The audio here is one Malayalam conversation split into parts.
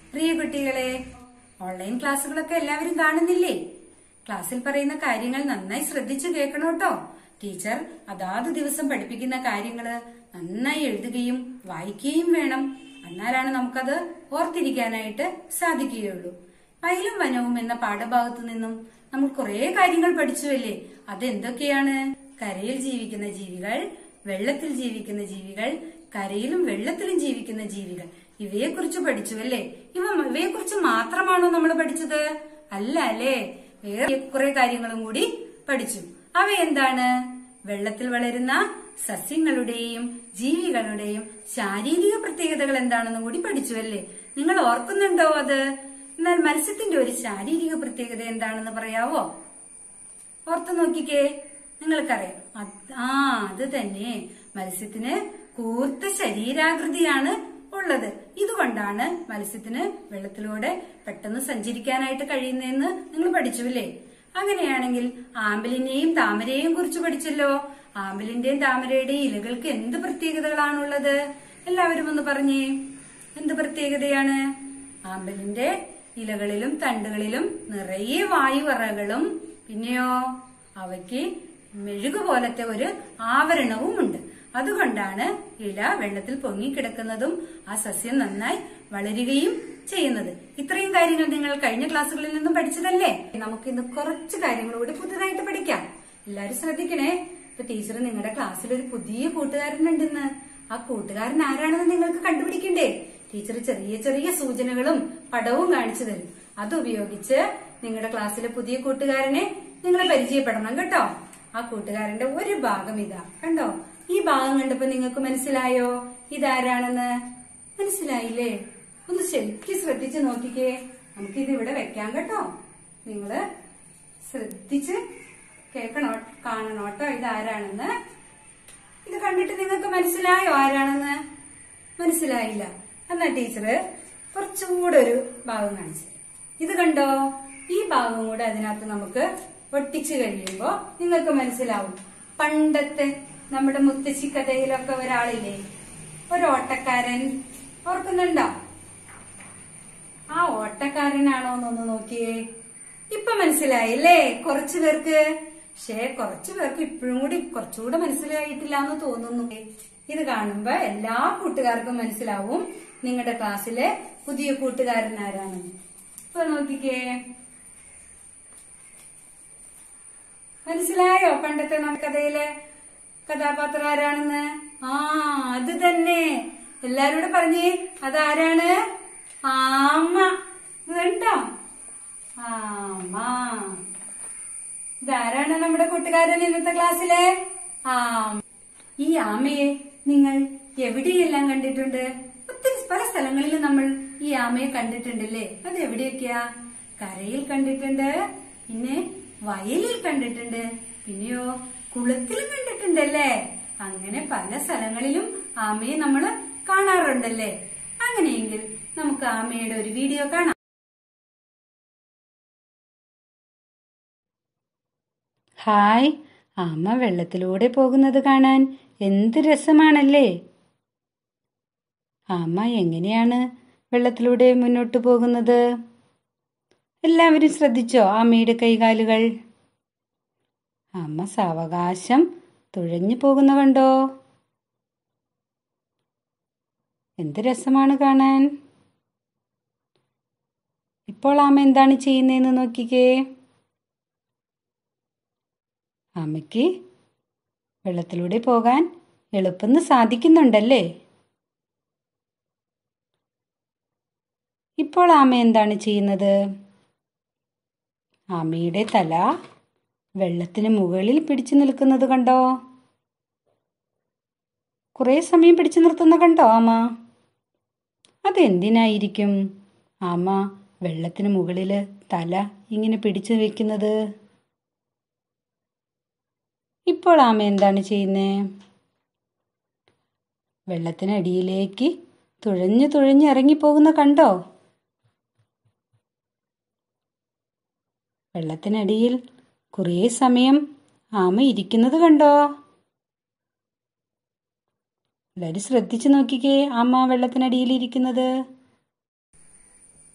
പ്രിയ കുട്ടികളെ ഓൺലൈൻ ക്ലാസ്സുകളൊക്കെ എല്ലാവരും കാണുന്നില്ലേ ക്ലാസ്സിൽ പറയുന്ന കാര്യങ്ങൾ നന്നായി ശ്രദ്ധിച്ചു കേൾക്കണം കേട്ടോ ടീച്ചർ അതാത് ദിവസം പഠിപ്പിക്കുന്ന കാര്യങ്ങള് നന്നായി എഴുതുകയും വായിക്കുകയും വേണം എന്നാലാണ് നമുക്കത് ഓർത്തിരിക്കാനായിട്ട് സാധിക്കുകയുള്ളൂ വയലും വനവും എന്ന പാഠഭാഗത്തു നിന്നും നമ്മൾ കുറെ കാര്യങ്ങൾ പഠിച്ചുവല്ലേ അതെന്തൊക്കെയാണ് കരയിൽ ജീവിക്കുന്ന ജീവികൾ വെള്ളത്തിൽ ജീവിക്കുന്ന ജീവികൾ കരയിലും വെള്ളത്തിലും ജീവിക്കുന്ന ജീവികൾ ഇവയെ കുറിച്ച് പഠിച്ചു അല്ലേ ഇവ ഇവയെ കുറിച്ച് മാത്രമാണോ നമ്മൾ പഠിച്ചത് അല്ല അല്ലേ വേറെ കുറെ കാര്യങ്ങളും കൂടി പഠിച്ചു അവ എന്താണ് വെള്ളത്തിൽ വളരുന്ന സസ്യങ്ങളുടെയും ജീവികളുടെയും ശാരീരിക പ്രത്യേകതകൾ എന്താണെന്നും കൂടി പഠിച്ചു അല്ലേ നിങ്ങൾ ഓർക്കുന്നുണ്ടോ അത് എന്നാൽ മത്സ്യത്തിന്റെ ഒരു ശാരീരിക പ്രത്യേകത എന്താണെന്ന് പറയാവോ ഓർത്തു നോക്കിക്കേ നിങ്ങൾക്കറിയാം അത് ആ അത് തന്നെ മത്സ്യത്തിന് കൂർത്ത ശരീരാകൃതിയാണ് ഉള്ളത് ഇതുകൊണ്ടാണ് മത്സ്യത്തിന് വെള്ളത്തിലൂടെ പെട്ടെന്ന് സഞ്ചരിക്കാനായിട്ട് കഴിയുന്നതെന്ന് നിങ്ങൾ പഠിച്ചുല്ലേ അങ്ങനെയാണെങ്കിൽ ആമ്പലിനെയും താമരയെയും കുറിച്ച് പഠിച്ചല്ലോ ആമ്പലിന്റെയും താമരയുടെയും ഇലകൾക്ക് എന്ത് പ്രത്യേകതകളാണുള്ളത് എല്ലാവരും ഒന്ന് പറഞ്ഞേ എന്ത് പ്രത്യേകതയാണ് ആമ്പലിന്റെ ഇലകളിലും തണ്ടുകളിലും നിറയെ വായുവറകളും പിന്നെയോ അവയ്ക്ക് മെഴുകു പോലത്തെ ഒരു ആവരണവും ഉണ്ട് അതുകൊണ്ടാണ് ഇല വെള്ളത്തിൽ പൊങ്ങിക്കിടക്കുന്നതും ആ സസ്യം നന്നായി വളരുകയും ചെയ്യുന്നത് ഇത്രയും കാര്യങ്ങൾ നിങ്ങൾ കഴിഞ്ഞ ക്ലാസ്സുകളിൽ നിന്നും പഠിച്ചതല്ലേ നമുക്ക് ഇന്ന് കുറച്ച് കാര്യങ്ങൾ കൂടി പുതുതായിട്ട് പഠിക്കാം എല്ലാരും ശ്രദ്ധിക്കണേ ഇപ്പൊ ടീച്ചർ നിങ്ങളുടെ ക്ലാസ്സിൽ ഒരു പുതിയ കൂട്ടുകാരനുണ്ടെന്ന് ആ കൂട്ടുകാരൻ ആരാണെന്ന് നിങ്ങൾക്ക് കണ്ടുപിടിക്കണ്ടേ ടീച്ചർ ചെറിയ ചെറിയ സൂചനകളും പടവും കാണിച്ചു തരും അതുപയോഗിച്ച് നിങ്ങളുടെ ക്ലാസ്സിലെ പുതിയ കൂട്ടുകാരനെ നിങ്ങൾ പരിചയപ്പെടണം കേട്ടോ ആ കൂട്ടുകാരന്റെ ഒരു ഭാഗം ഇതാ കണ്ടോ ഈ ഭാഗം കണ്ടപ്പോ നിങ്ങൾക്ക് മനസ്സിലായോ ഇതാരാണെന്ന് മനസ്സിലായില്ലേ ഒന്ന് ശരിക്കും ശ്രദ്ധിച്ച് നോക്കിക്കേ നമുക്കിത് ഇവിടെ വെക്കാം കേട്ടോ നിങ്ങള് ശ്രദ്ധിച്ച് കേൾക്കണോ കാണണോട്ടോ ഇതാരാണെന്ന് ഇത് കണ്ടിട്ട് നിങ്ങൾക്ക് മനസ്സിലായോ ആരാണെന്ന് മനസ്സിലായില്ല എന്നാ ടീച്ചറ് കുറച്ചുകൂടെ ഒരു ഭാഗം കാണിച്ചു തരാം. ഇത് കണ്ടോ ഈ ഭാഗം കൂടെ അതിനകത്ത് നമുക്ക് ഒട്ടിച്ചു കഴിയുമ്പോ നിങ്ങൾക്ക് മനസ്സിലാവും പണ്ടത്തെ നമ്മുടെ മുത്തശ്ശി കഥയിലൊക്കെ ഒരാളില്ലേ ഒരു ഓട്ടക്കാരൻ ഓർക്കുന്നുണ്ടോ ആ ഓട്ടക്കാരനാണോ എന്നൊന്ന് നോക്കിയേ ഇപ്പൊ മനസ്സിലായില്ലേ കുറച്ചു പേർക്ക് പക്ഷേ കുറച്ചു പേർക്ക് ഇപ്പോഴും കൂടി കുറച്ചുകൂടെ മനസ്സിലായിട്ടില്ല എന്ന് തോന്നുന്നു ഇത് കാണുമ്പോ എല്ലാ കൂട്ടുകാർക്കും മനസ്സിലാവും നിങ്ങളുടെ ക്ലാസ്സിലെ പുതിയ കൂട്ടുകാരൻ ആരാണെന്ന് ഇപ്പൊ നോക്കിക്കേ മനസ്സിലായോ പണ്ടത്തെ നമ്മുടെ കഥയിലെ കഥാപാത്രം ആരാണെന്ന് ആ അത് തന്നെ എല്ലാരോട് പറഞ്ഞേ അതാരാണ് ആമ ഇത് കണ്ടോ ആമ ഇതാരാണ് നമ്മുടെ കൂട്ടുകാരൻ ഇന്നത്തെ ക്ലാസ്സിലെ ആ ഈ ആമയെ നിങ്ങൾ എവിടെയെല്ലാം കണ്ടിട്ടുണ്ട് ഒത്തിരി പല സ്ഥലങ്ങളിൽ നമ്മൾ ഈ ആമയെ കണ്ടിട്ടുണ്ടല്ലേ അത് എവിടെയൊക്കെയാ കരയിൽ കണ്ടിട്ടുണ്ട് പിന്നെ വയലിൽ കണ്ടിട്ടുണ്ട് പിന്നെയോ കുളത്തിലും കണ്ടിട്ടുണ്ടല്ലേ അങ്ങനെ പല സ്ഥലങ്ങളിലും ആമയെ നമ്മൾ കാണാറുണ്ടല്ലേ അങ്ങനെയെങ്കിൽ നമുക്ക് ആമയുടെ ഒരു വീഡിയോ കാണാം ഹായ് ആമ വെള്ളത്തിലൂടെ പോകുന്നത് കാണാൻ എന്ത് രസമാണല്ലേ ആമ എങ്ങനെയാണ് വെള്ളത്തിലൂടെ മുന്നോട്ട് പോകുന്നത് എല്ലാവരും ശ്രദ്ധിച്ചോ ആമയുടെ കൈകാലുകൾ അമ്മ സാവകാശം തുഴഞ്ഞു പോകുന്ന കണ്ടോ എന്ത് രസമാണ് കാണാൻ ഇപ്പോൾ ആമ എന്താണ് ചെയ്യുന്നതെന്ന് നോക്കിക്കേ ആമയ്ക്ക് വെള്ളത്തിലൂടെ പോകാൻ എളുപ്പന്ന് സാധിക്കുന്നുണ്ടല്ലേ ഇപ്പോൾ ആമ എന്താണ് ചെയ്യുന്നത് ആമയുടെ തല വെള്ളത്തിന് മുകളിൽ പിടിച്ചു നിൽക്കുന്നത് കണ്ടോ കുറേ സമയം പിടിച്ചു നിർത്തുന്ന കണ്ടോ ആമ അതെന്തിനായിരിക്കും ആമ വെള്ളത്തിന് മുകളിൽ തല ഇങ്ങനെ പിടിച്ചു വെക്കുന്നത് ഇപ്പോൾ ആമ എന്താണ് ചെയ്യുന്നത് വെള്ളത്തിനടിയിലേക്ക് തുഴഞ്ഞു തുഴഞ്ഞ് ഇറങ്ങിപ്പോകുന്ന കണ്ടോ വെള്ളത്തിനടിയിൽ കുറേ സമയം ആമ ഇരിക്കുന്നത് കണ്ടോ എല്ലാവരും ശ്രദ്ധിച്ചു നോക്കിക്കേ ആമ വെള്ളത്തിനടിയിൽ ഇരിക്കുന്നത്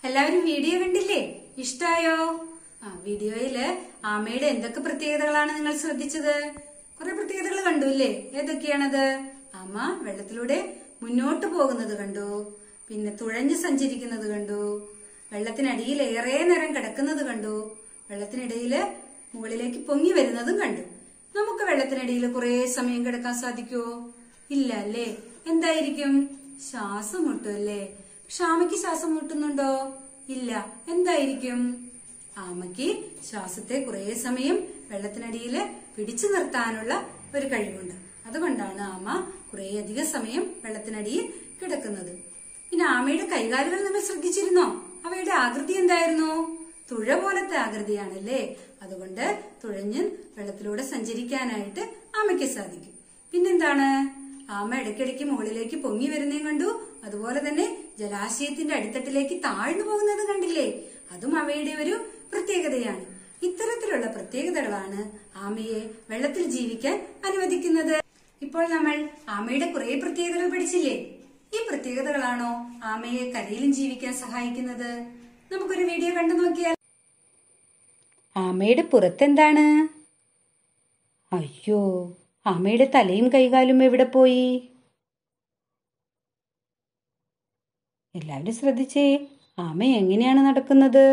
എല്ലാവരും വീഡിയോ കണ്ടില്ലേ ഇഷ്ടായോ ആ വീഡിയോയില് ആമയുടെ എന്തൊക്കെ പ്രത്യേകതകളാണ് നിങ്ങൾ ശ്രദ്ധിച്ചത് കുറെ പ്രത്യേകതകൾ കണ്ടു അല്ലേ ഏതൊക്കെയാണത് ആമ വെള്ളത്തിലൂടെ മുന്നോട്ട് പോകുന്നത് കണ്ടു പിന്നെ തുഴഞ്ഞു സഞ്ചരിക്കുന്നത് കണ്ടു വെള്ളത്തിനടിയിൽ ഏറെ നേരം കിടക്കുന്നത് കണ്ടു വെള്ളത്തിനിടയിൽ മുകളിലേക്ക് പൊങ്ങി വരുന്നതും കണ്ടു നമുക്ക് വെള്ളത്തിനടിയിൽ കുറെ സമയം കിടക്കാൻ സാധിക്കുമോ ഇല്ല അല്ലേ എന്തായിരിക്കും ശ്വാസം മുട്ടും അല്ലേ പക്ഷെ ആമയ്ക്ക് ശ്വാസം മുട്ടുന്നുണ്ടോ ഇല്ല എന്തായിരിക്കും ആമയ്ക്ക് ശ്വാസത്തെ കുറെ സമയം വെള്ളത്തിനടിയിൽ പിടിച്ചു നിർത്താനുള്ള ഒരു കഴിവുണ്ട് അതുകൊണ്ടാണ് ആമ കുറെ അധികം സമയം വെള്ളത്തിനടിയിൽ കിടക്കുന്നത് പിന്നെ ആമയുടെ കൈകാലുകൾ നിങ്ങൾ ശ്രദ്ധിച്ചിരുന്നോ അവയുടെ ആകൃതി എന്തായിരുന്നു തുഴ പോലത്തെ ആകൃതിയാണല്ലേ അതുകൊണ്ട് തുഴഞ്ഞ് വെള്ളത്തിലൂടെ സഞ്ചരിക്കാനായിട്ട് ആമയ്ക്ക് സാധിക്കും പിന്നെന്താണ് ആമ ഇടയ്ക്കിടയ്ക്ക് മുകളിലേക്ക് പൊങ്ങി വരുന്നതും കണ്ടു അതുപോലെ തന്നെ ജലാശയത്തിന്റെ അടിത്തട്ടിലേക്ക് താഴ്ന്നു പോകുന്നത് കണ്ടില്ലേ അതും അവയുടെ ഒരു പ്രത്യേകതയാണ് ഇത്തരത്തിലുള്ള പ്രത്യേകതകളാണ് ആമയെ വെള്ളത്തിൽ ജീവിക്കാൻ അനുവദിക്കുന്നത് ഇപ്പോൾ നമ്മൾ ആമയുടെ കുറെ പ്രത്യേകതകൾ പഠിച്ചില്ലേ ഈ പ്രത്യേകതകളാണോ ആമയെ കരയിലും ജീവിക്കാൻ സഹായിക്കുന്നത് നമുക്കൊരു വീഡിയോ കണ്ടു നോക്കിയാൽ ആമയുടെ പുറത്തെന്താണ് അയ്യോ ആമയുടെ തലയും കൈകാലും എവിടെ പോയി എല്ലാവരും ശ്രദ്ധിച്ചേ ആമ എങ്ങനെയാണ് നടക്കുന്നത്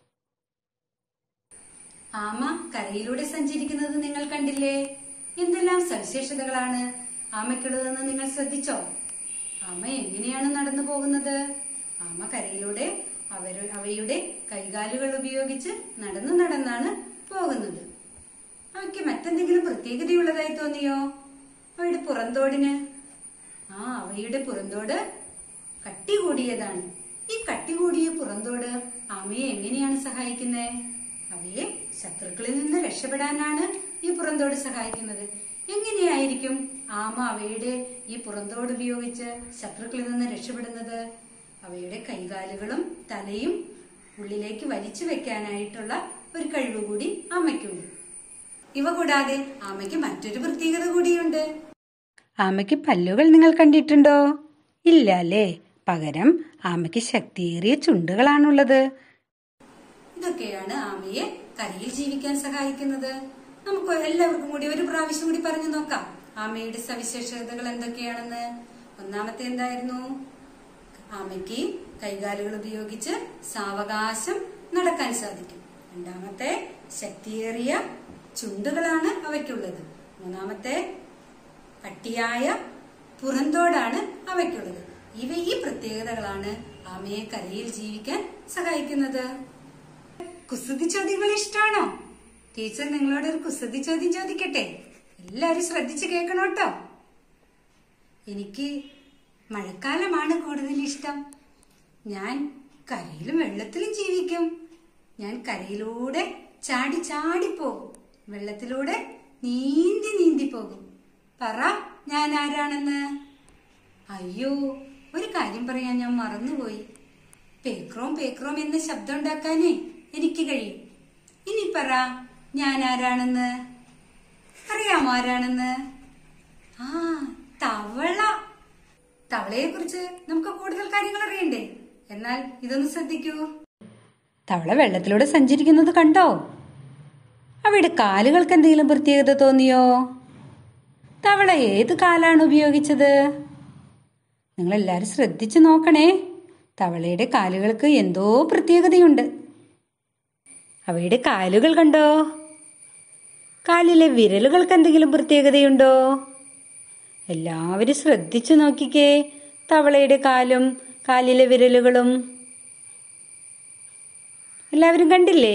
ആമ കരയിലൂടെ സഞ്ചരിക്കുന്നത് നിങ്ങൾ കണ്ടില്ലേ എന്തെല്ലാം സവിശേഷതകളാണ് ആമയ്ക്കുള്ളതെന്ന് നിങ്ങൾ ശ്രദ്ധിച്ചോ ആമ എങ്ങനെയാണ് നടന്നു പോകുന്നത് ആമ കരയിലൂടെ അവര് അവയുടെ കൈകാലുകൾ ഉപയോഗിച്ച് നടന്നു നടന്നാണ് പോകുന്നത് അവയ്ക്ക് മറ്റെന്തെങ്കിലും പ്രത്യേകതയുള്ളതായി തോന്നിയോ അവയുടെ പുറന്തോടിന് ആ അവയുടെ പുറന്തോട് കട്ടി കൂടിയതാണ് ഈ കട്ടി കൂടിയ പുറന്തോട് ആമയെ എങ്ങനെയാണ് സഹായിക്കുന്നത് അവയെ ശത്രുക്കളിൽ നിന്ന് രക്ഷപ്പെടാനാണ് ഈ പുറന്തോട് സഹായിക്കുന്നത് എങ്ങനെയായിരിക്കും ആമ അവയുടെ ഈ പുറന്തോട് ഉപയോഗിച്ച് ശത്രുക്കളിൽ നിന്ന് രക്ഷപ്പെടുന്നത് അവയുടെ കൈകാലുകളും തലയും ഉള്ളിലേക്ക് വലിച്ചു വെക്കാനായിട്ടുള്ള ഒരു കഴിവ് കൂടി ആമയ്ക്കുണ്ട് ഇവ കൂടാതെ ആമയ്ക്ക് മറ്റൊരു പ്രത്യേകത കൂടിയുണ്ട് ആമയ്ക്ക് പല്ലുകൾ നിങ്ങൾ കണ്ടിട്ടുണ്ടോ ഇല്ല അല്ലേ പകരം ആമയ്ക്ക് ശക്തിയേറിയ ചുണ്ടുകളാണുള്ളത് ഇതൊക്കെയാണ് ആമയെ കരയിൽ ജീവിക്കാൻ സഹായിക്കുന്നത് നമുക്ക് എല്ലാവർക്കും കൂടി ഒരു പ്രാവശ്യം കൂടി പറഞ്ഞു നോക്കാം ആമയുടെ സവിശേഷതകൾ എന്തൊക്കെയാണെന്ന് ഒന്നാമത്തെ എന്തായിരുന്നു ആമയ്ക്ക് കൈകാലുകൾ ഉപയോഗിച്ച് സാവകാശം നടക്കാൻ സാധിക്കും രണ്ടാമത്തെ ശക്തിയേറിയ ചുണ്ടുകളാണ് അവയ്ക്കുള്ളത് മൂന്നാമത്തെ കട്ടിയായ പുറന്തോടാണ് അവയ്ക്കുള്ളത് ഇവ ഈ പ്രത്യേകതകളാണ് ആമയെ കരയിൽ ജീവിക്കാൻ സഹായിക്കുന്നത് കുസൃതി ചോദ്യങ്ങൾ ഇഷ്ടാണോ ടീച്ചർ നിങ്ങളോട് ഒരു കുസൃതി ചോദ്യം ചോദിക്കട്ടെ എല്ലാരും ശ്രദ്ധിച്ചു കേൾക്കണം കേട്ടോ എനിക്ക് മഴക്കാലമാണ് കൂടുതൽ ഇഷ്ടം ഞാൻ കരയിലും വെള്ളത്തിലും ജീവിക്കും ഞാൻ കരയിലൂടെ ചാടി ചാടി പോകും വെള്ളത്തിലൂടെ നീന്തി നീന്തി പോകും പറ ഞാൻ ആരാണെന്ന് അയ്യോ ഒരു കാര്യം പറയാൻ ഞാൻ മറന്നുപോയി പേക്രോം പേക്രോം എന്ന ശബ്ദം ഉണ്ടാക്കാനേ എനിക്ക് കഴിയും ഇനി പറ ഞാൻ ആരാണെന്ന് അറിയാമോ ആരാണെന്ന് ആ തവള തവളയെ കുറിച്ച് നമുക്ക് കൂടുതൽ കാര്യങ്ങൾ അറിയണ്ടേ എന്നാൽ ഇതൊന്ന് ശ്രദ്ധിക്കൂ തവള വെള്ളത്തിലൂടെ സഞ്ചരിക്കുന്നത് കണ്ടോ അവയുടെ കാലുകൾക്ക് എന്തെങ്കിലും പ്രത്യേകത തോന്നിയോ തവള ഏത് കാലാണ് ഉപയോഗിച്ചത് നിങ്ങൾ എല്ലാവരും ശ്രദ്ധിച്ചു നോക്കണേ തവളയുടെ കാലുകൾക്ക് എന്തോ പ്രത്യേകതയുണ്ട് അവയുടെ കാലുകൾ കണ്ടോ കാലിലെ വിരലുകൾക്ക് എന്തെങ്കിലും പ്രത്യേകതയുണ്ടോ എല്ലാവരും ശ്രദ്ധിച്ചു നോക്കിക്കേ തവളയുടെ കാലും കാലിലെ വിരലുകളും എല്ലാവരും കണ്ടില്ലേ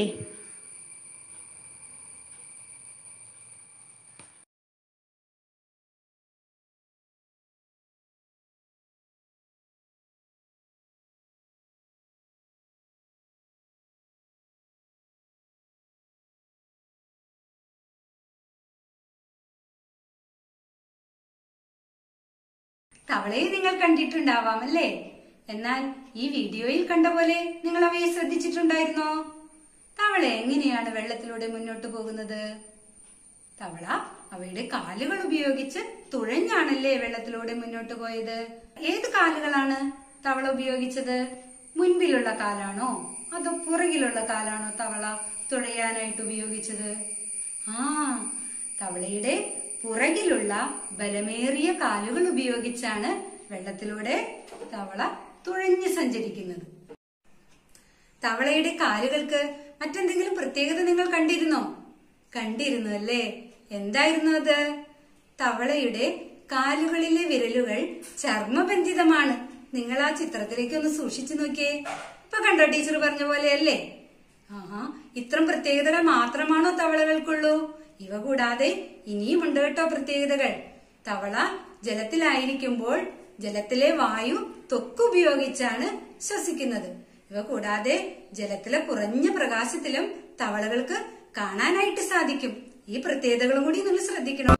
തവളയെ നിങ്ങൾ കണ്ടിട്ടുണ്ടാവാം അല്ലേ എന്നാൽ ഈ വീഡിയോയിൽ കണ്ട പോലെ നിങ്ങൾ അവയെ ശ്രദ്ധിച്ചിട്ടുണ്ടായിരുന്നോ തവള എങ്ങനെയാണ് വെള്ളത്തിലൂടെ മുന്നോട്ട് പോകുന്നത് തവള അവയുടെ കാലുകൾ ഉപയോഗിച്ച് തുഴഞ്ഞാണല്ലേ വെള്ളത്തിലൂടെ മുന്നോട്ട് പോയത് ഏത് കാലുകളാണ് തവള ഉപയോഗിച്ചത് മുൻപിലുള്ള കാലാണോ അതോ പുറകിലുള്ള കാലാണോ തവള തുഴയാനായിട്ട് ഉപയോഗിച്ചത് ആ തവളയുടെ പുറകിലുള്ള ബലമേറിയ കാലുകൾ ഉപയോഗിച്ചാണ് വെള്ളത്തിലൂടെ തവള തുഴഞ്ഞു സഞ്ചരിക്കുന്നത് തവളയുടെ കാലുകൾക്ക് മറ്റെന്തെങ്കിലും പ്രത്യേകത നിങ്ങൾ കണ്ടിരുന്നോ കണ്ടിരുന്നു അല്ലേ എന്തായിരുന്നു അത് തവളയുടെ കാലുകളിലെ വിരലുകൾ ചർമ്മബന്ധിതമാണ് നിങ്ങൾ ആ ചിത്രത്തിലേക്ക് ഒന്ന് സൂക്ഷിച്ചു നോക്കിയേ ഇപ്പൊ കണ്ടോ ടീച്ചർ പറഞ്ഞ പോലെ അല്ലേ ആഹാ ഇത്തരം പ്രത്യേകതകൾ മാത്രമാണോ തവളകൾക്കുള്ളൂ ഇവ കൂടാതെ ഇനിയുമുണ്ട് കേട്ടോ പ്രത്യേകതകൾ തവള ജലത്തിലായിരിക്കുമ്പോൾ ജലത്തിലെ വായു ത്വക്കുപയോഗിച്ചാണ് ശ്വസിക്കുന്നത് ഇവ കൂടാതെ ജലത്തിലെ കുറഞ്ഞ പ്രകാശത്തിലും തവളകൾക്ക് കാണാനായിട്ട് സാധിക്കും ഈ പ്രത്യേകതകളും കൂടി നിങ്ങൾ ശ്രദ്ധിക്കണം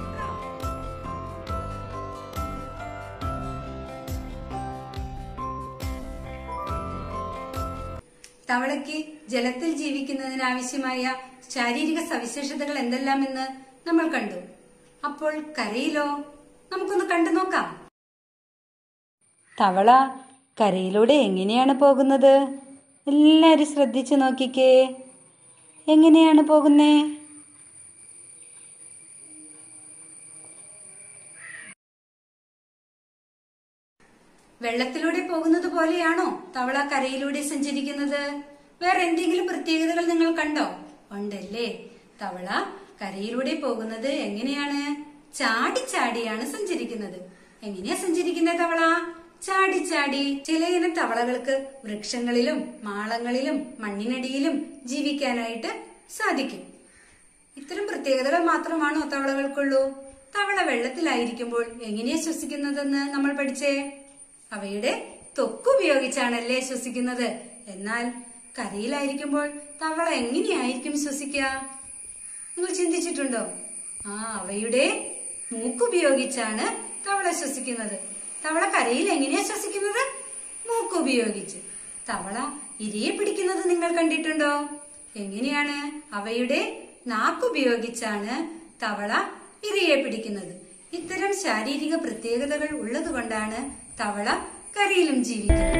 തവളയ്ക്ക് ജലത്തിൽ ജീവിക്കുന്നതിനാവശ്യമായ ശാരീരിക സവിശേഷതകൾ എന്തെല്ലാമെന്ന് നമ്മൾ കണ്ടു അപ്പോൾ കരയിലോ നമുക്കൊന്ന് കണ്ടു നോക്കാം തവള കരയിലൂടെ എങ്ങനെയാണ് പോകുന്നത് എല്ലാരും ശ്രദ്ധിച്ചു നോക്കിക്കേ എങ്ങനെയാണ് പോകുന്നേ വെള്ളത്തിലൂടെ പോകുന്നത് പോലെയാണോ തവള കരയിലൂടെ സഞ്ചരിക്കുന്നത് വേറെ എന്തെങ്കിലും പ്രത്യേകതകൾ നിങ്ങൾ കണ്ടോ ഉണ്ടല്ലേ തവള കരയിലൂടെ പോകുന്നത് എങ്ങനെയാണ് ചാടി ചാടിയാണ് സഞ്ചരിക്കുന്നത് എങ്ങനെയാ സഞ്ചരിക്കുന്നത് തവള ചാടി ചാടി ചിലയിനം തവളകൾക്ക് വൃക്ഷങ്ങളിലും മാളങ്ങളിലും മണ്ണിനടിയിലും ജീവിക്കാനായിട്ട് സാധിക്കും ഇത്തരം പ്രത്യേകതകൾ മാത്രമാണോ തവളകൾക്കുള്ളൂ തവള വെള്ളത്തിലായിരിക്കുമ്പോൾ എങ്ങനെയാ ശ്വസിക്കുന്നതെന്ന് നമ്മൾ പഠിച്ചേ അവയുടെ ത്വക്ക് ഉപയോഗിച്ചാണല്ലേ ശ്വസിക്കുന്നത് എന്നാൽ കരയിലായിരിക്കുമ്പോൾ തവള എങ്ങനെയായിരിക്കും ശ്വസിക്കുക നിങ്ങൾ ചിന്തിച്ചിട്ടുണ്ടോ ആ അവയുടെ മൂക്കുപയോഗിച്ചാണ് തവള ശ്വസിക്കുന്നത് തവള കരയിൽ എങ്ങനെയാ ശ്വസിക്കുന്നത് മൂക്കുപയോഗിച്ച് തവള ഇരയെ പിടിക്കുന്നത് നിങ്ങൾ കണ്ടിട്ടുണ്ടോ എങ്ങനെയാണ് അവയുടെ നാക്കുപയോഗിച്ചാണ് തവള ഇരയെ പിടിക്കുന്നത് ഇത്തരം ശാരീരിക പ്രത്യേകതകൾ ഉള്ളതുകൊണ്ടാണ് തവള കരയിലും ജീവിക്കുന്നത്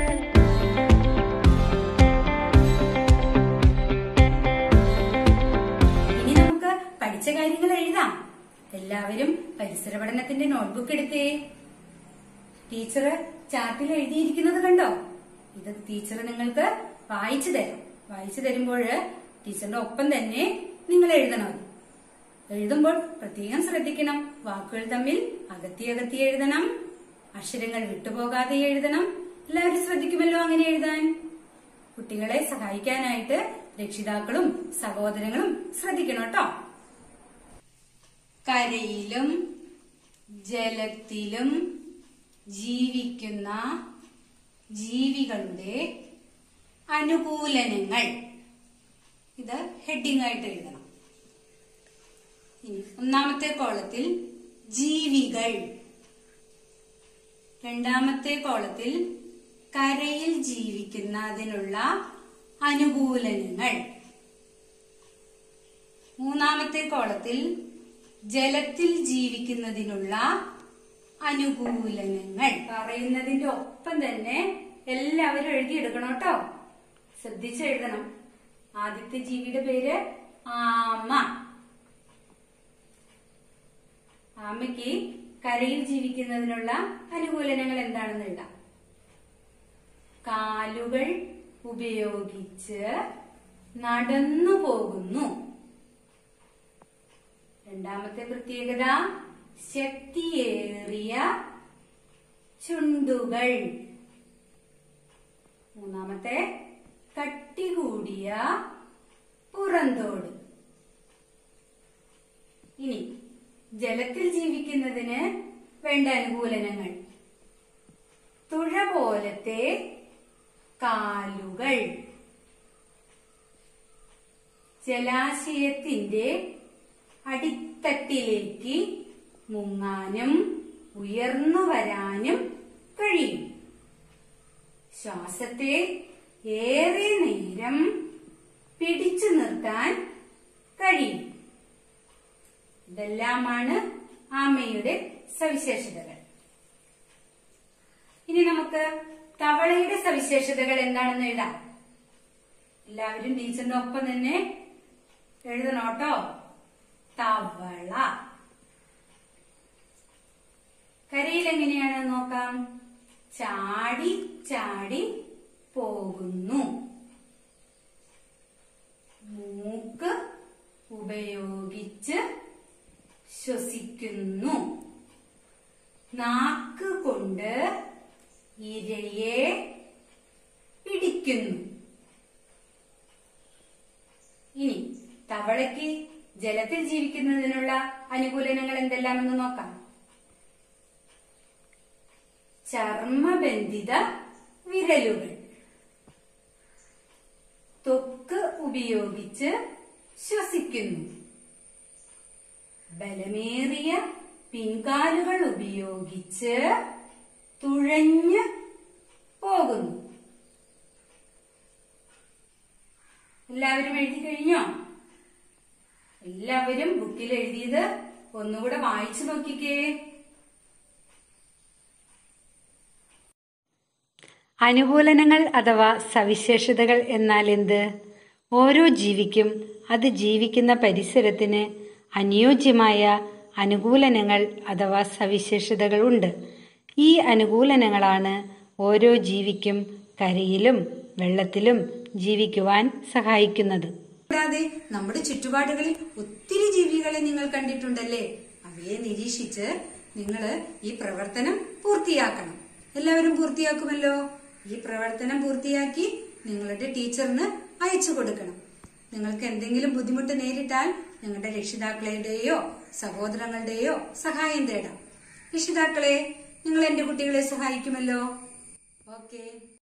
ഇനി നമുക്ക് പഠിച്ച കാര്യങ്ങൾ എഴുതാം എല്ലാവരും പരിസര പഠനത്തിന്റെ നോട്ട്ബുക്ക് എടുത്തേ ടീച്ചർ ചാർട്ടിൽ എഴുതിയിരിക്കുന്നത് കണ്ടോ ഇത് ടീച്ചർ നിങ്ങൾക്ക് വായിച്ചു തരും വായിച്ചു തരുമ്പോൾ ടീച്ചറിന്റെ ഒപ്പം തന്നെ നിങ്ങൾ എഴുതണം അത്. എഴുതുമ്പോൾ പ്രത്യേകം ശ്രദ്ധിക്കണം വാക്കുകൾ തമ്മിൽ അകത്തി അകത്തി എഴുതണം അക്ഷരങ്ങൾ വിട്ടുപോകാതെ എഴുതണം എല്ലാവരും ശ്രദ്ധിക്കുമല്ലോ അങ്ങനെ എഴുതാൻ കുട്ടികളെ സഹായിക്കാനായിട്ട് രക്ഷിതാക്കളും സഹോദരങ്ങളും ശ്രദ്ധിക്കണം കേട്ടോ കരയിലും ജലത്തിലും ജീവിക്കുന്ന ജീവികളുടെ അനുകൂലനങ്ങൾ ഇത് ഹെഡിംഗ് ആയിട്ട് എഴുതണം ഇനി ഒന്നാമത്തെ കോളത്തിൽ ജീവികൾ രണ്ടാമത്തെ കോളത്തിൽ കരയിൽ ജീവിക്കുന്നതിനുള്ള അനുകൂലനങ്ങൾ മൂന്നാമത്തെ കോളത്തിൽ ജലത്തിൽ ജീവിക്കുന്നതിനുള്ള അനുകൂലനങ്ങൾ പറയുന്നതിന്റെ ഒപ്പം തന്നെ എല്ലാവരും എഴുതിയെടുക്കണം കേട്ടോ ശ്രദ്ധിച്ച് എഴുതണം ആദ്യത്തെ ജീവിയുടെ പേര് ആമ ആമയ്ക്ക് കരയിൽ ജീവിക്കുന്നതിനുള്ള അനുകൂലനങ്ങൾ എന്താണെന്ന് എഴുതാം കാലുകൾ ഉപയോഗിച്ച് നടന്നു പോകുന്നു രണ്ടാമത്തെ പ്രത്യേകത ശക്തിയേറിയ ചുണ്ടുകൾ മൂന്നാമത്തെ കട്ടി കൂടിയ പുറന്തോട് ഇനി ജലത്തിൽ ജീവിക്കുന്നതിന് വേണ്ട അനുകൂലനങ്ങൾ തുഴ പോലത്തെ കാലുകൾ ജലാശയത്തിന്റെ അടിത്തട്ടിലേക്ക് മുങ്ങാനും ഉയർന്നു വരാനും കഴിയും ശ്വാസത്തെ ഏറെ നേരം പിടിച്ചു നിർത്താൻ കഴിയും ഇതെല്ലാമാണ് ആമയുടെ സവിശേഷതകൾ ഇനി നമുക്ക് തവളയുടെ സവിശേഷതകൾ എന്താണെന്ന് എഴുതാം എല്ലാവരും ടീച്ചറിന്റെ ഒപ്പം തന്നെ എഴുതണോട്ടോ തവള കരയിൽ എങ്ങനെയാണ് നോക്കാം ചാടി ചാടി പോകുന്നു മൂക്ക് ഉപയോഗിച്ച് ശ്വസിക്കുന്നു നാക്ക് കൊണ്ട് ഇരയെ പിടിക്കുന്നു ഇനി തവളയ്ക്ക് ജലത്തിൽ ജീവിക്കുന്നതിനുള്ള അനുകൂലനങ്ങൾ എന്തെല്ലാമെന്ന് നോക്കാം ചർമ്മബന്ധിത വിരലുകൾ ത്വക്ക് ഉപയോഗിച്ച് ശ്വസിക്കുന്നു ബലമേറിയ പിൻകാലുകൾ ഉപയോഗിച്ച് തുഴഞ്ഞ് പോകുന്നു എല്ലാവരും എഴുതി കഴിഞ്ഞോ എല്ലാവരും ബുക്കിൽ എഴുതിയത് ഒന്നുകൂടെ വായിച്ചു നോക്കിക്കേ അനുകൂലനങ്ങൾ അഥവാ സവിശേഷതകൾ എന്നാൽ എന്ത് ഓരോ ജീവിക്കും അത് ജീവിക്കുന്ന പരിസരത്തിന് അനുയോജ്യമായ അനുകൂലനങ്ങൾ അഥവാ സവിശേഷതകൾ ഉണ്ട് ഈ അനുകൂലനങ്ങളാണ് ഓരോ ജീവിക്കും കരയിലും വെള്ളത്തിലും ജീവിക്കുവാൻ സഹായിക്കുന്നത് കൂടാതെ നമ്മുടെ ചുറ്റുപാടുകളിൽ ഒത്തിരി ജീവികളെ നിങ്ങൾ കണ്ടിട്ടുണ്ടല്ലേ അവയെ നിരീക്ഷിച്ച് നിങ്ങൾ ഈ പ്രവർത്തനം പൂർത്തിയാക്കണം എല്ലാവരും പൂർത്തിയാക്കുമല്ലോ ഈ പ്രവർത്തനം പൂർത്തിയാക്കി നിങ്ങളുടെ ടീച്ചറിന് അയച്ചു കൊടുക്കണം നിങ്ങൾക്ക് എന്തെങ്കിലും ബുദ്ധിമുട്ട് നേരിട്ടാൽ നിങ്ങളുടെ രക്ഷിതാക്കളുടെയോ സഹോദരങ്ങളുടെയോ സഹായം തേടാം രക്ഷിതാക്കളെ നിങ്ങൾ എന്റെ കുട്ടികളെ സഹായിക്കുമല്ലോ ഓക്കെ